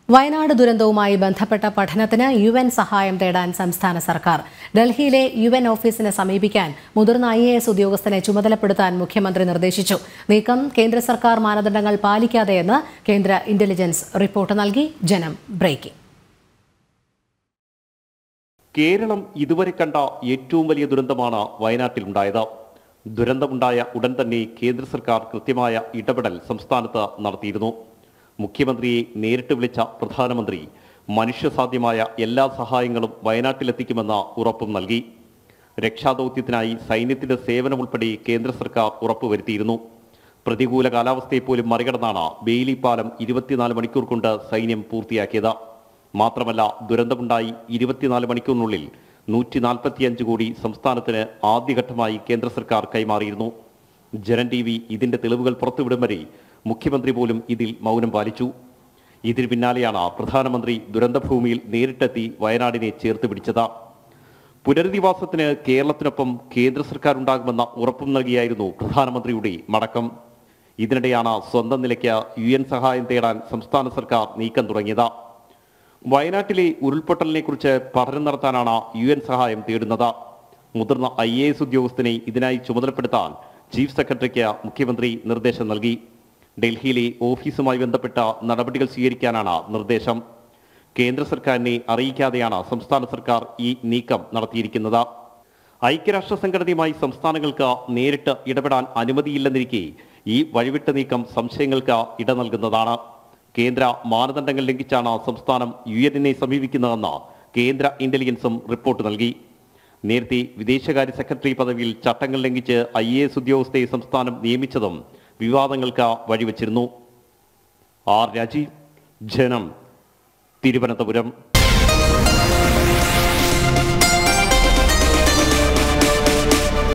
വയനാട് ദുരന്തവുമായി ബന്ധപ്പെട്ട പഠനത്തിന് U N സഹായം തേടാൻ സംസ്ഥാന സർക്കാർ ഡൽഹിയിലെ യു എൻ ഓഫീസിനെ സമീപിക്കാൻ മുതിർന്ന ഐ എ എസ് ഉദ്യോഗസ്ഥനെ ചുമതലപ്പെടുത്താൻ മുഖ്യമന്ത്രി നിർദ്ദേശിച്ചു നീക്കം കേന്ദ്ര സർക്കാർ മാനദണ്ഡങ്ങൾ പാലിക്കാതെയെന്ന് കേന്ദ്ര ഇന്റലിജൻസ് റിപ്പോർട്ട് നൽകി ജനം ബ്രേക്കിംഗ് കേരളം ഇതുവരെ കണ്ട ഏറ്റവും വലിയ ദുരന്തമാണ് വയനാട്ടിലുണ്ടായത് ദുരന്തമുണ്ടായ ഉടൻ തന്നെ കേന്ദ്ര സർക്കാർ കൃത്യമായ ഇടപെടൽ സംസ്ഥാനത്ത് നടത്തിയിരുന്നു മുഖ്യമന്ത്രിയെ നേരിട്ട് വിളിച്ച പ്രധാനമന്ത്രി മനുഷ്യസാധ്യമായ എല്ലാ സഹായങ്ങളും വയനാട്ടിലെത്തിക്കുമെന്ന ഉറപ്പും നൽകി രക്ഷാദൗത്യത്തിനായി സൈന്യത്തിന്റെ സേവനമുൾപ്പെടെ കേന്ദ്ര സർക്കാർ ഉറപ്പുവരുത്തിയിരുന്നു പ്രതികൂല കാലാവസ്ഥയെപ്പോലും മറികടന്നാണ് ബെയിലി പാലം ഇരുപത്തിനാല് മണിക്കൂർ കൊണ്ട് സൈന്യം പൂർത്തിയാക്കിയത് മാത്രമല്ല ദുരന്തമുണ്ടായി ഇരുപത്തിനാല് മണിക്കൂറിനുള്ളിൽ നൂറ്റി നാൽപ്പത്തിയഞ്ച് കോടി സംസ്ഥാനത്തിന് ആദ്യഘട്ടമായി കേന്ദ്ര സർക്കാർ കൈമാറിയിരുന്നു ജനൻ ടി വി ഇതിന്റെ തെളിവുകൾ പുറത്തുവിടും വരെ മുഖ്യമന്ത്രി പോലും ഇതിൽ മൗനം പാലിച്ചു ഇതിന് പിന്നാലെയാണ് പ്രധാനമന്ത്രി ദുരന്തഭൂമിയിൽ നേരിട്ടെത്തി വയനാടിനെ ചേർത്ത് പിടിച്ചത് പുനരധിവാസത്തിന് കേരളത്തിനൊപ്പം കേന്ദ്ര സർക്കാർ ഉണ്ടാകുമെന്ന ഉറപ്പും നൽകിയായിരുന്നു പ്രധാനമന്ത്രിയുടെ മടക്കം ഇതിനിടെയാണ് സ്വന്തം നിലയ്ക്ക് യു എൻ സഹായം തേടാൻ സംസ്ഥാന സർക്കാർ നീക്കം തുടങ്ങിയത് വയനാട്ടിലെ ഉരുൾപൊട്ടലിനെ കുറിച്ച് പഠനം നടത്താനാണ് യു എൻ സഹായം തേടുന്നത് മുതിർന്ന ഐ എ എസ് ഉദ്യോഗസ്ഥനെ ഇതിനായി ചുമതലപ്പെടുത്താൻ ചീഫ് സെക്രട്ടറിക്ക് മുഖ്യമന്ത്രി നിർദ്ദേശം നൽകി ഡൽഹിയിലെ ഓഫീസുമായി ബന്ധപ്പെട്ട നടപടികൾ സ്വീകരിക്കാനാണ് നിർദ്ദേശം കേന്ദ്ര സർക്കാരിനെ അറിയിക്കാതെയാണ് സംസ്ഥാന സർക്കാർ ഈ നീക്കം നടത്തിയിരിക്കുന്നത് ഐക്യരാഷ്ട്ര സംഘടനയുമായി സംസ്ഥാനങ്ങൾക്ക് നേരിട്ട് ഇടപെടാൻ അനുമതിയില്ലെന്നിരിക്കെ ഈ വഴിവിട്ട നീക്കം സംശയങ്ങൾക്ക് ഇട നൽകുന്നതാണ് കേന്ദ്ര മാനദണ്ഡങ്ങൾ ലംഘിച്ചാണ് സംസ്ഥാനം യു എന്നിനെ സമീപിക്കുന്നതെന്ന് കേന്ദ്ര ഇന്റലിജൻസും റിപ്പോർട്ട് നൽകി നേരത്തെ വിദേശകാര്യ സെക്രട്ടറി പദവിയിൽ ചട്ടങ്ങൾ ലംഘിച്ച് ഐ എ എസ് ഉദ്യോഗസ്ഥയെ സംസ്ഥാനം നിയമിച്ചതും വിവാദങ്ങൾക്ക് വഴിവെച്ചിരുന്നു ആർ രാജീവ് ജനം തിരുവനന്തപുരം